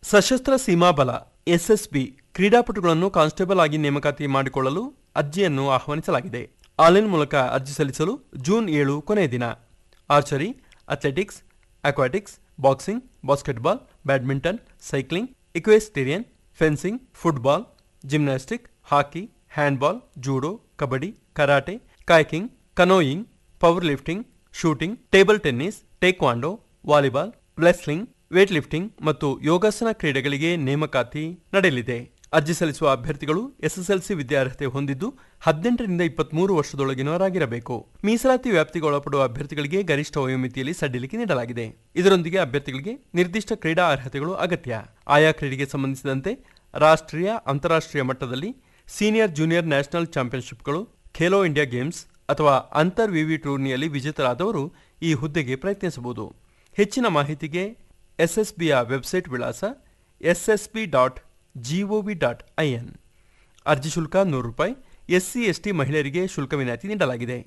ಸಶಸ್ತ್ರ ಸೀಮಾ ಬಲ ಎಸ್ಎಸ್ಬಿ ಕ್ರೀಡಾಪಟುಗಳನ್ನು ಕಾನ್ಸ್ಟೇಬಲ್ ಆಗಿ ನೇಮಕಾತಿ ಮಾಡಿಕೊಳ್ಳಲು ಅರ್ಜಿಯನ್ನು ಆಹ್ವಾನಿಸಲಾಗಿದೆ ಆನ್ಲೈನ್ ಮೂಲಕ ಅರ್ಜಿ ಸಲ್ಲಿಸಲು ಜೂನ್ ಏಳು ಕೊನೆಯ ದಿನ archery athletics aquatics boxing basketball badminton cycling equestrian fencing football gymnastic hockey handball judo kabaddi karate kayaking canoeing powerlifting shooting table tennis taekwondo volleyball wrestling weightlifting ಮತ್ತು ಯೋಗಾಸನ ಕ್ರೀಡೆಗಳಿಗೆ ನೇಮಕಾತಿ ನಡೆಯಲಿದೆ ಅರ್ಜಿ ಸಲ್ಲಿಸುವ ಅಭ್ಯರ್ಥಿಗಳು ಎಸ್ಎಸ್ಎಲ್ಸಿ ವಿದ್ಯಾರ್ಹತೆ ಹೊಂದಿದ್ದು ಹದಿನೆಂಟರಿಂದ ಇಪ್ಪತ್ಮೂರು ವರ್ಷದೊಳಗಿನವರಾಗಿರಬೇಕು ಮೀಸಲಾತಿ ವ್ಯಾಪ್ತಿಗೆ ಒಳಪಡುವ ಅಭ್ಯರ್ಥಿಗಳಿಗೆ ಗರಿಷ್ಠ ವಯೋಮಿತಿಯಲ್ಲಿ ಸಡಿಲಿಕೆ ನೀಡಲಾಗಿದೆ ಇದರೊಂದಿಗೆ ಅಭ್ಯರ್ಥಿಗಳಿಗೆ ನಿರ್ದಿಷ್ಟ ಕ್ರೀಡಾ ಅರ್ಹತೆಗಳು ಅಗತ್ಯ ಆಯಾ ಕ್ರೀಡೆಗೆ ಸಂಬಂಧಿಸಿದಂತೆ ರಾಷ್ಟ್ರೀಯ ಅಂತಾರಾಷ್ಟ್ರೀಯ ಮಟ್ಟದಲ್ಲಿ ಸೀನಿಯರ್ ಜೂನಿಯರ್ ನ್ಯಾಷನಲ್ ಚಾಂಪಿಯನ್ಶಿಪ್ಗಳು ಖೇಲೋ ಇಂಡಿಯಾ ಗೇಮ್ಸ್ ಅಥವಾ ಅಂತರ್ ವಿವಿ ಟೂರ್ನಿಯಲ್ಲಿ ವಿಜೇತರಾದವರು ಈ ಹುದ್ದೆಗೆ ಪ್ರಯತ್ನಿಸಬಹುದು ಹೆಚ್ಚಿನ ಮಾಹಿತಿಗೆ ಎಸ್ಎಸ್ಬಿಯ ವೆಬ್ಸೈಟ್ ವಿಳಾಸ SSB dot GOV dot IN ಅರ್ಜಿ ಶುಲ್ಕ ನೂರು ರೂಪಾಯಿ ಎಸ್ಸಿ ಎಸ್ಟಿ ಮಹಿಳೆಯರಿಗೆ ಶುಲ್ಕ ವಿನಾಯಿತಿ ನೀಡಲಾಗಿದೆ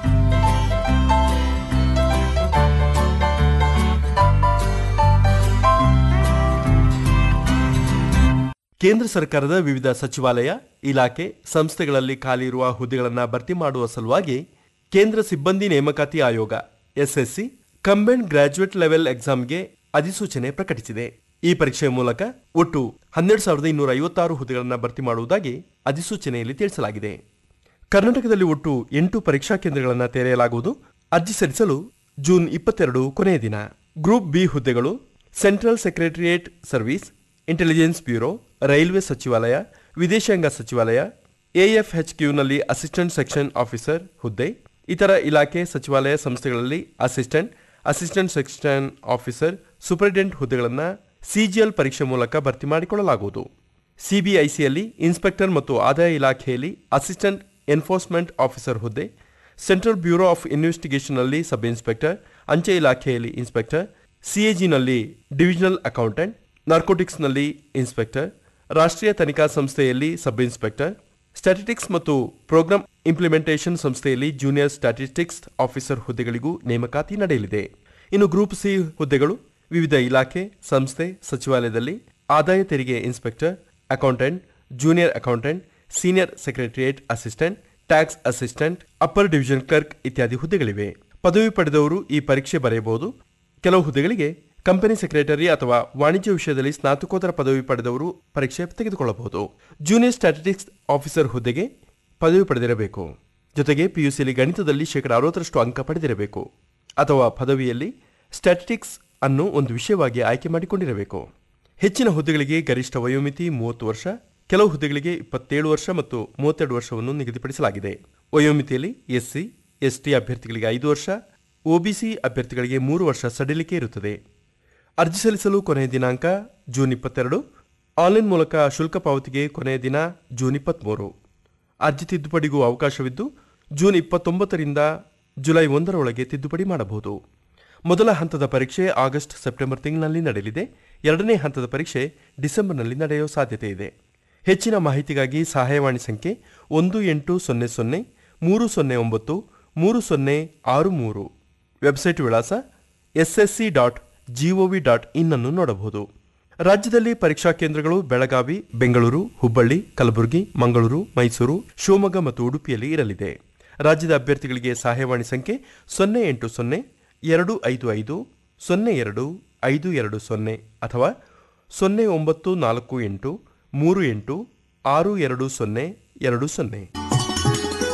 ಕೇಂದ್ರ ಸರ್ಕಾರದ ವಿವಿಧ ಸಚಿವಾಲಯ ಇಲಾಖೆ ಸಂಸ್ಥೆಗಳಲ್ಲಿ ಖಾಲಿ ಇರುವ ಹುದ್ದೆಗಳನ್ನು ಭರ್ತಿ ಮಾಡುವ ಸಲುವಾಗಿ ಕೇಂದ್ರ ಸಿಬ್ಬಂದಿ ನೇಮಕಾತಿ ಆಯೋಗ ಎಸ್ಎಸ್ಸಿ ಕಂಬೈನ್ಡ್ ಗ್ರಾಜುಯೇಟ್ ಲೆವೆಲ್ ಎಕ್ಸಾಮ್ಗೆ ಅಧಿಸೂಚನೆ ಪ್ರಕಟಿಸಿದೆ ಈ ಪರೀಕ್ಷೆಯ ಮೂಲಕ ಒಟ್ಟು ಹನ್ನೆರಡು ಸಾವಿರದ ಇನ್ನೂರ ಐವತ್ತಾರು ಹುದ್ದೆಗಳನ್ನು ಭರ್ತಿ ಮಾಡುವುದಾಗಿ ಅಧಿಸೂಚನೆಯಲ್ಲಿ ತಿಳಿಸಲಾಗಿದೆ ಕರ್ನಾಟಕದಲ್ಲಿ ಒಟ್ಟು ಎಂಟು ಪರೀಕ್ಷಾ ಕೇಂದ್ರಗಳನ್ನು ತೆರೆಯಲಾಗುವುದು ಅರ್ಜಿ ಸಲ್ಲಿಸಲು ಜೂನ್ ಇಪ್ಪತ್ತೆರಡು ಕೊನೆಯ ದಿನ ಗ್ರೂಪ್ ಬಿ ಹುದ್ದೆಗಳು central secretariat service intelligence bureau railway ಸಚಿವಾಲಯ ವಿದೇಶಾಂಗ ಸಚಿವಾಲಯ ಎಎಫ್ಎಚ್ಕ್ಯೂನಲ್ಲಿ ಅಸಿಸ್ಟೆಂಟ್ ಸೆಕ್ಷನ್ ಆಫೀಸರ್ ಹುದ್ದೆ ಇತರ ಇಲಾಖೆ ಸಚಿವಾಲಯ ಸಂಸ್ಥೆಗಳಲ್ಲಿ assistant assistant section officer superintendent ಹುದ್ದೆಗಳನ್ನು ಸಿಜಿಎಲ್ ಪರೀಕ್ಷೆ ಮೂಲಕ ಭರ್ತಿ ಮಾಡಿಕೊಳ್ಳಲಾಗುವುದು ಸಿಬಿಐಸಿಯಲ್ಲಿ ಇನ್ಸ್ಪೆಕ್ಟರ್ ಮತ್ತು ಆದಾಯ ಇಲಾಖೆಯಲ್ಲಿ ಅಸಿಸ್ಟೆಂಟ್ ಎನ್ಫೋರ್ಸ್ಮೆಂಟ್ ಆಫೀಸರ್ ಹುದ್ದೆ ಸೆಂಟ್ರಲ್ ಬ್ಯೂರೋ ಆಫ್ ಇನ್ವೆಸ್ಟಿಗೇಷನ್ನಲ್ಲಿ ಸಬ್ ಇನ್ಸ್ಪೆಕ್ಟರ್ ಅಂಚೆ ಇಲಾಖೆಯಲ್ಲಿ ಇನ್ಸ್ಪೆಕ್ಟರ್ ಸಿಎಜಿನಲ್ಲಿ ಡಿವಿಷನಲ್ ಅಕೌಂಟೆಂಟ್ ನಾರ್ಕೋಟಿಕ್ಸ್ನಲ್ಲಿ ಇನ್ಸ್ಪೆಕ್ಟರ್ ರಾಷ್ಟ್ರೀಯ ತನಿಖಾ ಸಂಸ್ಥೆಯಲ್ಲಿ ಸಬ್ ಇನ್ಸ್ಪೆಕ್ಟರ್ ಸ್ಟ್ಯಾಟಿಸ್ಟಿಕ್ಸ್ ಮತ್ತು ಪ್ರೋಗ್ರಾಂ ಇಂಪ್ಲಿಮೆಂಟೇಷನ್ ಸಂಸ್ಥೆಯಲ್ಲಿ ಜೂನಿಯರ್ ಸ್ಟ್ಯಾಟಿಸ್ಟಿಕ್ಸ್ ಆಫೀಸರ್ ಹುದ್ದೆಗಳಿಗೂ ನೇಮಕಾತಿ ನಡೆಯಲಿದೆ ಇನ್ನು ಗ್ರೂಪ್ ಸಿ ಹುದ್ದೆಗಳು ವಿವಿಧ ಇಲಾಖೆ ಸಂಸ್ಥೆ ಸಚಿವಾಲಯದಲ್ಲಿ ಆದಾಯ ತೆರಿಗೆ inspector accountant junior accountant senior secretariat assistant tax assistant upper division clerk ಇತ್ಯಾದಿ ಹುದ್ದೆಗಳಿವೆ ಪದವಿ ಪಡೆದವರು ಈ ಪರೀಕ್ಷೆ ಬರೆಯಬಹುದು ಕೆಲವು ಹುದ್ದೆಗಳಿಗೆ ಕಂಪನಿ ಸೆಕ್ರೆಟರಿ ಅಥವಾ ವಾಣಿಜ್ಯ ವಿಷಯದಲ್ಲಿ ಸ್ನಾತಕೋತ್ತರ ಪದವಿ ಪಡೆದವರು ಪರೀಕ್ಷೆ ತೆಗೆದುಕೊಳ್ಳಬಹುದು ಜೂನಿಯರ್ ಸ್ಟ್ಯಾಟಿಸ್ಟಿಕ್ಸ್ ಆಫೀಸರ್ ಹುದ್ದೆಗೆ ಪದವಿ ಪಡೆದಿರಬೇಕು ಜೊತೆಗೆ ಪಿಯುಸಿಯಲ್ಲಿ ಗಣಿತದಲ್ಲಿ ಶೇಕಡ ಅರವತ್ತರಷ್ಟು ಅಂಕ ಪಡೆದಿರಬೇಕು ಅಥವಾ ಪದವಿಯಲ್ಲಿ ಸ್ಟ್ಯಾಟಿಸ್ಟಿಕ್ಸ್ ಅನ್ನು ಒಂದು ವಿಷಯವಾಗಿ ಆಯ್ಕೆ ಮಾಡಿಕೊಂಡಿರಬೇಕು ಹೆಚ್ಚಿನ ಹುದ್ದೆಗಳಿಗೆ ಗರಿಷ್ಠ ವಯೋಮಿತಿ ಮೂವತ್ತು ವರ್ಷ ಕೆಲವು ಹುದ್ದೆಗಳಿಗೆ ಇಪ್ಪತ್ತೇಳು ವರ್ಷ ಮತ್ತು ಮೂವತ್ತೆರಡು ವರ್ಷವನ್ನು ನಿಗದಿಪಡಿಸಲಾಗಿದೆ ವಯೋಮಿತಿಯಲ್ಲಿ ಎಸ್ಸಿ ಎಸ್ಟಿ ಅಭ್ಯರ್ಥಿಗಳಿಗೆ ಐದು ವರ್ಷ ಒಬಿಸಿ ಅಭ್ಯರ್ಥಿಗಳಿಗೆ ಮೂರು ವರ್ಷ ಸಡಿಲಿಕೆ ಇರುತ್ತದೆ ಅರ್ಜಿ ಸಲ್ಲಿಸಲು ಕೊನೆಯ ದಿನಾಂಕ ಜೂನ್ ಇಪ್ಪತ್ತೆರಡು ಆನ್ಲೈನ್ ಮೂಲಕ ಶುಲ್ಕ ಪಾವತಿಗೆ ಕೊನೆಯ ದಿನ ಜೂನ್ ಇಪ್ಪತ್ತ್ಮೂರು ಅರ್ಜಿ ತಿದ್ದುಪಡಿಗೂ ಅವಕಾಶವಿದ್ದು ಜೂನ್ ಇಪ್ಪತ್ತೊಂಬತ್ತರಿಂದ ಜುಲೈ ಒಂದರ ಒಳಗೆ ತಿದ್ದುಪಡಿ ಮಾಡಬಹುದು ಮೊದಲ ಹಂತದ ಪರೀಕ್ಷೆ ಆಗಸ್ಟ್ ಸೆಪ್ಟೆಂಬರ್ ತಿಂಗಳಿನಲ್ಲಿ ನಡೆಯಲಿದೆ ಎರಡನೇ ಹಂತದ ಪರೀಕ್ಷೆ ಡಿಸೆಂಬರ್ನಲ್ಲಿ ನಡೆಯುವ ಸಾಧ್ಯತೆ ಇದೆ ಹೆಚ್ಚಿನ ಮಾಹಿತಿಗಾಗಿ ಸಹಾಯವಾಣಿ ಸಂಖ್ಯೆ ಒಂದು ಎಂಟು ಸೊನ್ನೆ ಸೊನ್ನೆ ಮೂರು ಸೊನ್ನೆ ಒಂಬತ್ತು ಮೂರು ಸೊನ್ನೆ ಆರು ಮೂರು ವೆಬ್ಸೈಟ್ ವಿಳಾಸ SSC dot GOV dot in ಅನ್ನು ನೋಡಬಹುದು ರಾಜ್ಯದಲ್ಲಿ ಪರೀಕ್ಷಾ ಕೇಂದ್ರಗಳು ಬೆಳಗಾವಿ ಬೆಂಗಳೂರು ಹುಬ್ಬಳ್ಳಿ ಕಲಬುರಗಿ ಮಂಗಳೂರು ಮೈಸೂರು ಶಿವಮೊಗ್ಗ ಮತ್ತು ಉಡುಪಿಯಲ್ಲಿ ಇರಲಿದೆ ರಾಜ್ಯದ ಅಭ್ಯರ್ಥಿಗಳಿಗೆ ಸಹಾಯವಾಣಿ ಸಂಖ್ಯೆ ಸೊನ್ನೆ ಎಂಟು ಸೊನ್ನೆ ಎರಡು ಐದು ಐದು ಸೊನ್ನೆ ಎರಡು ಐದು ಎರಡು ಸೊನ್ನೆ ಅಥವಾ ಸೊನ್ನೆ ಒಂಬತ್ತು ನಾಲ್ಕು ಎಂಟು ಮೂರು ಎಂಟು ಆರು ಎರಡು ಸೊನ್ನೆ ಎರಡು ಸೊನ್ನೆ